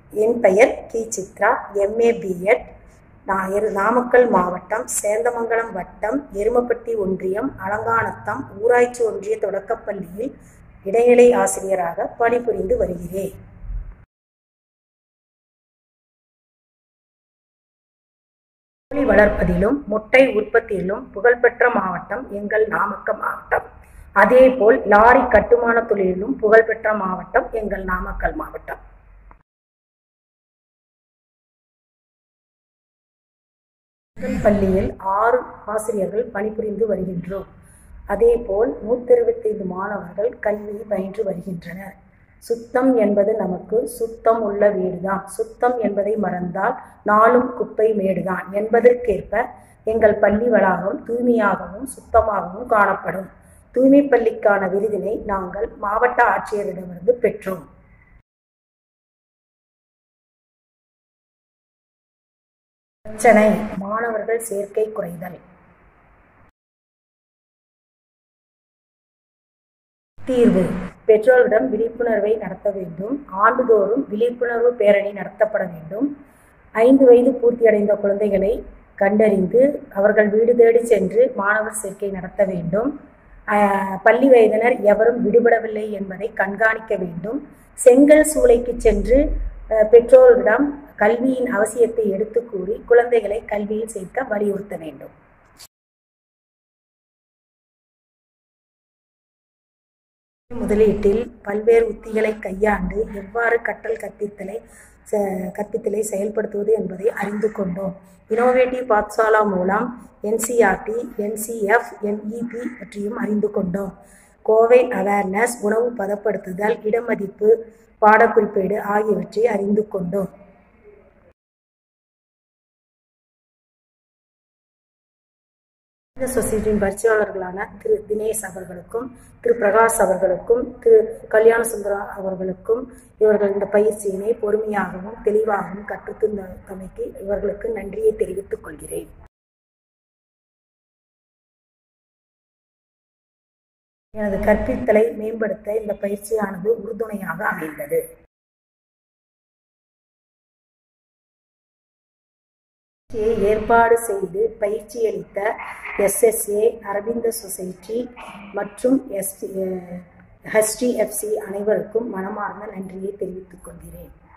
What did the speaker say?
என் பெயர் கி Chitra MA BEd நான் நாமக்கல் மாவட்டம் சேந்தமங்கலம் வட்டம் எருமப்பட்டி ஒன்றியம் அலங்காநத்தம் ஊராட்சி ஒன்றிய தொடக்கப்பள்ளியில் இடைநிலை ஆசிரியராக பணிபுரிந்து வருகிறேன் கோழி வளர்ப்பதிலும் முட்டை உற்பத்தியிலும் புகழ்பெற்ற மாவட்டம் எங்கள் நாமக்கல் மாவட்டம் அதேபோல் லாரி கட்டுமான தொழிலிலும் புகழ்பெற்ற மாவட்டம் எங்கள் நாமக்கல் மாவட்டம் எங்கள் பள்ளியில் ஆறு ஆசிரியர்கள் பணிபுரிந்து வருகின்றோம் அதேபோல் நூற்றி இருபத்தைந்து மாணவர்கள் கல்வி பயின்று வருகின்றனர் சுத்தம் என்பது நமக்கு சுத்தம் உள்ள வீடுதான் சுத்தம் என்பதை மறந்தால் நாளும் குப்பை மேடுதான் என்பதற்கேற்ப எங்கள் பள்ளி வளாகம் தூய்மையாகவும் சுத்தமாகவும் காணப்படும் தூய்மை பள்ளிக்கான விருதினை நாங்கள் மாவட்ட ஆட்சியரிடமிருந்து பெற்றோம் பிரச்சனை மாணவர்கள் சேர்க்கை குறைதல் தீர்வு பெற்றோரிடம் விழிப்புணர்வை நடத்த வேண்டும் ஆண்டுதோறும் விழிப்புணர்வு பேரணி நடத்தப்பட வேண்டும் ஐந்து வயது பூர்த்தியடைந்த குழந்தைகளை கண்டறிந்து அவர்கள் வீடு தேடி சென்று மாணவர் சேர்க்கை நடத்த வேண்டும் பள்ளி வயதினர் எவரும் விடுபடவில்லை என்பதை கண்காணிக்க வேண்டும் செங்கல் சூளைக்கு சென்று பெற்றோரிடம் கல்வியின் அவசியத்தை எடுத்து கூறி குழந்தைகளை கல்வியில் சேர்க்க வலியுறுத்த வேண்டும் முதலீட்டில் பல்வேறு உத்திகளை கையாண்டு எவ்வாறு கற்றல் கற்பித்தலை கற்பித்தலை செயல்படுத்துவது என்பதை அறிந்து கொண்டோம் இனோவேட்டிவ் பாத்சாலா மூலம் என்சிஆர்டி என்சிஎஃப் என்இபி பற்றியும் அறிந்து கொண்டோம் கோவை அவேர்னஸ் உணவு பதப்படுத்துதல் இடமதிப்பு பாடக்குறிப்பேடு ஆகியவற்றை அறிந்து கொண்டோம் இந்த சொசைட்டியின் பயிற்சியாளர்களான திரு தினேஷ் அவர்களுக்கும் திரு பிரகாஷ் அவர்களுக்கும் திரு கல்யாண சுந்தரம் அவர்களுக்கும் இவர்கள் இந்த பயிற்சியினை பொறுமையாகவும் தெளிவாகவும் கற்றுத்தந்தமைக்கு இவர்களுக்கு நன்றியை தெரிவித்துக் கொள்கிறேன் எனது கற்பித்தலை மேம்படுத்த இந்த பயிற்சியானது உறுதுணையாக அமைந்தது ஏற்பாடு செய்து பயிற்சியளித்த எஸ்எஸ்ஏ அரவிந்த சொசைட்டி மற்றும் எஸ் ஹெச்டிஎஃப்சி அனைவருக்கும் மனமார்ந்த நன்றியை தெரிவித்துக் கொள்கிறேன்